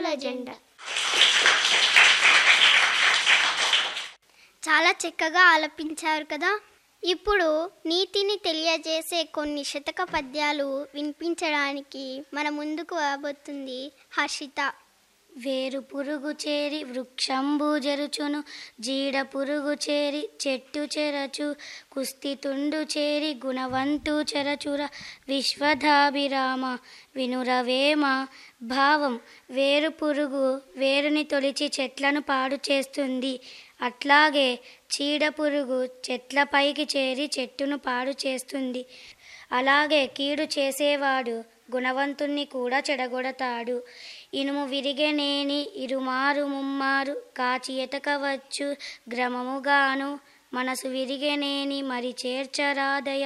రంగుల జెండా చాలా చక్కగా ఆలపించారు కదా ఇప్పుడు నీతిని తెలియజేసే కొన్ని శతక పద్యాలు వినిపించడానికి మన ముందుకు రాబోతుంది హర్షిత వేరు పురుగు చేరి వృక్షంబు జరుచును జీడ పురుగు చేరి చెట్టు చెరచు కుస్తి తుండు చేరి గుణవంతు చెరచుర విశ్వధాభిరామ వినురవేమ భావం వేరు పురుగు వేరుని తొలిచి చెట్లను పాడు చేస్తుంది అట్లాగే చీడ పురుగు చెట్లపైకి చేరి చెట్టును పాడు చేస్తుంది అలాగే కీడు చేసేవాడు గుణవంతుణ్ణి కూడా చెడగొడతాడు ఇనుము విరిగెనేని ఇరుమారు ముమ్మారు కాచి ఎతకవచ్చు గ్రమముగాను మనసు విరిగెనేని మరి చేర్చరాదయ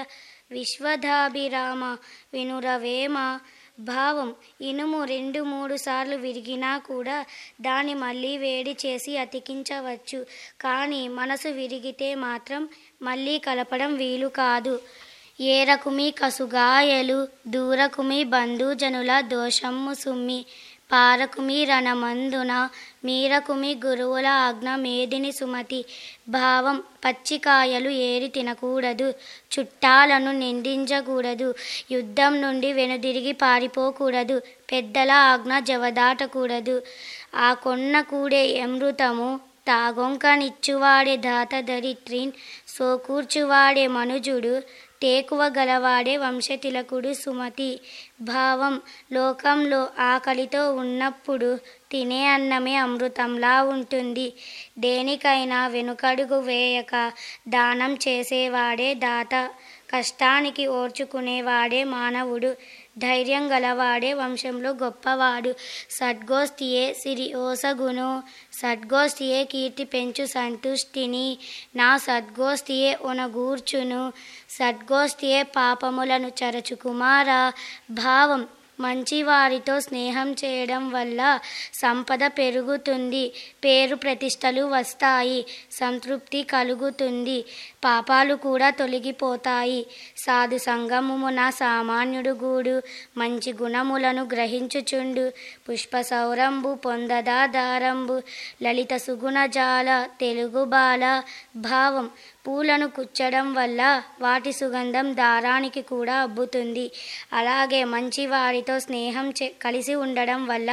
విశ్వధాభిరామ వినురవేమ భావం ఇనుము రెండు మూడు సార్లు విరిగినా కూడా దాన్ని మళ్ళీ వేడి చేసి అతికించవచ్చు కానీ మనసు విరిగితే మాత్రం మళ్ళీ కలపడం వీలు కాదు ఏరకుమి కసుగాయలు దూరకుమి బంధుజనుల దోషమ్ము సుమ్మి పారకుమి రణమందున మీరకుమి గురువుల ఆజ్ఞ మేదిని సుమతి భావం పచ్చికాయలు ఏరి తినకూడదు చుట్టాలను నిందించకూడదు యుద్ధం నుండి వెనుదిరిగి పారిపోకూడదు పెద్దల ఆజ్ఞ జవదాటకూడదు ఆ కొన్న కూడే అమృతము తాగొంకనిచ్చువాడే దాత దరిత్రిన్ సోకూర్చువాడే మనుజుడు టేకువ గలవాడే వంశతిలకుడు సుమతి భావం లోకంలో ఆకలితో ఉన్నప్పుడు తినే అన్నమే అమృతంలా ఉంటుంది దేనికైనా వెనుకడుగు వేయక దానం చేసేవాడే దాత కష్టానికి ఓర్చుకునేవాడే మానవుడు ధైర్యం గలవాడే వంశంలో గొప్పవాడు సద్గోష్ఠియే సిరి ఓసగును సద్గోష్ఠియే కీర్తి పెంచు సంతుష్టిని నా సద్గోష్ఠియే ఒనగూర్చును సద్గోష్ఠియే పాపములను చరచు కుమార భావం మంచివారితో స్నేహం చేయడం వల్ల సంపద పెరుగుతుంది పేరు ప్రతిష్టలు వస్తాయి సంతృప్తి కలుగుతుంది పాపాలు కూడా తొలగిపోతాయి సాధు సంగమమున సామాన్యుడు గూడు మంచి గుణములను గ్రహించుచుండు పుష్ప సౌరంబు పొందదా దారంబు లలిత సుగుణజాల తెలుగు బాల భావం పూలను కుచ్చడం వల్ల వాటి సుగంధం దారానికి కూడా అబ్బుతుంది అలాగే మంచి వారితో స్నేహం చే కలిసి ఉండడం వల్ల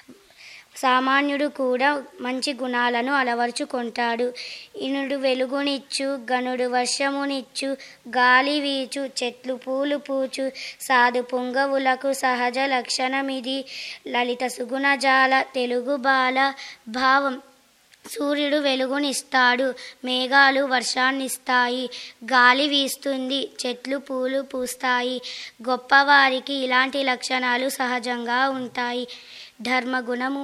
సామాన్యుడు కూడా మంచి గుణాలను అలవర్చుకుంటాడు ఇనుడు వెలుగునిచ్చు గనుడు వర్షమునిచ్చు గాలి వీచు చెట్లు పూలు పూచు సాధు పుంగవులకు సహజ లక్షణమిది లలిత సుగుణజాల తెలుగు బాల భావం సూర్యుడు వెలుగునిస్తాడు మేఘాలు వర్షాన్నిస్తాయి గాలి వీస్తుంది చెట్లు పూలు పూస్తాయి గొప్పవారికి ఇలాంటి లక్షణాలు సహజంగా ఉంటాయి ధర్మగుణము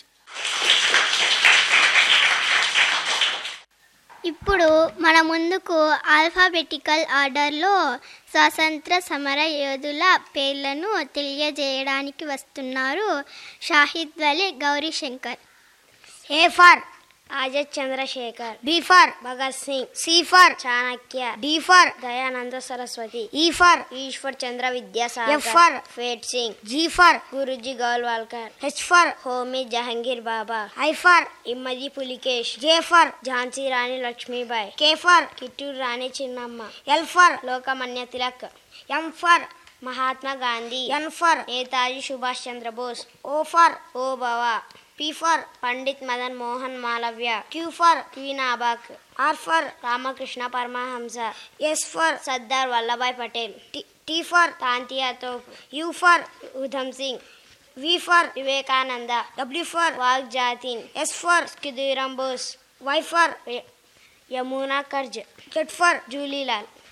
ఇప్పుడు మన ముందుకు ఆల్ఫాబెటికల్ ఆర్డర్లో స్వాతంత్ర సమర యోధుల పేర్లను తెలియజేయడానికి వస్తున్నారు Shahid Wali Gaurishankar A for Azad Chandrashekhar B for Bhagat Singh C for Chanakya D for Dayananda Saraswati E for Ishwar Chandra Vidyasagar F for Fateh Singh G for Guruji Golwalkar H for Homi Jehangir Bhabha I for Immadi Pulakeshi J for Jhansi Rani Lakshmibai K for Kittur Rani Chennamma L for Lokmanya Tilak M for Mahatma Gandhi N for Netaji Subhash Chandrabose O for ఓ బావా P for Pandit Madan Mohan Malaviya Q for క్వీనాబాక్ R for Ramakrishna Paramahamsa S for Sardar Vallabhbhai Patel T for Tantia Tope U for Udham Singh V for Vivekananda W for Bagha Jatin S for Khudiram Bose Y for Yamuna Karji Z for జూలీలాల్